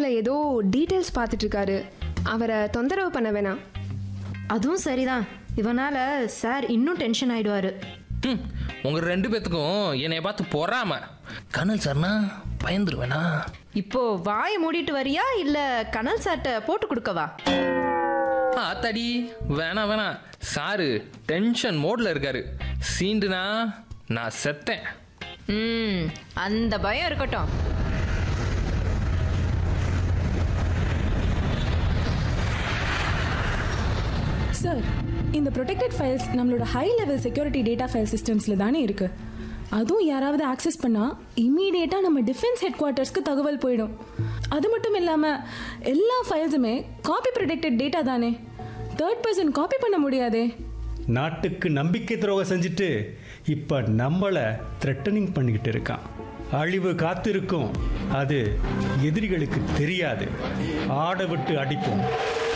லேப்டாப்ல ஏதோ டீட்டெயில்ஸ் பார்த்துட்டு இருக்காரு அவரை தொந்தரவு பண்ண வேணாம் அதுவும் சரிதான் இவனால சார் இன்னும் டென்ஷன் ஆயிடுவாரு ம் உங்க ரெண்டு பேத்துக்கும் என்னைய பார்த்து பொறாம கனல் சார்னா பயந்துருவேனா இப்போ வாயை மூடிட்டு வரியா இல்ல கனல் சார்ட்ட போட்டு கொடுக்கவா ஆத்தாடி வேணாம் வேணாம் சாரு டென்ஷன் மோட்ல இருக்காரு சீண்டுனா நான் செத்தேன் ம் அந்த பயம் இருக்கட்டும் சார் இந்த ப்ரொடெக்டட் ஃபைல்ஸ் நம்மளோட high level security data file சிஸ்டம்ஸில் தானே இருக்கு அதுவும் யாராவது ஆக்சஸ் பண்ணால் இம்மீடியட்டாக நம்ம டிஃபென்ஸ் ஹெட் குவார்ட்டர்ஸ்க்கு தகவல் போயிடும் அது மட்டும் இல்லாமல் எல்லா ஃபைல்ஸுமே காப்பி ப்ரொடெக்டட் டேட்டா தானே தேர்ட் பர்சன் காப்பி பண்ண முடியாதே நாட்டுக்கு நம்பிக்கை துரோகம் செஞ்சுட்டு இப்போ நம்மளை த்ரெட்டனிங் பண்ணிக்கிட்டு இருக்கான் அழிவு காத்திருக்கும் அது எதிரிகளுக்கு தெரியாது ஆட விட்டு அடிப்போம்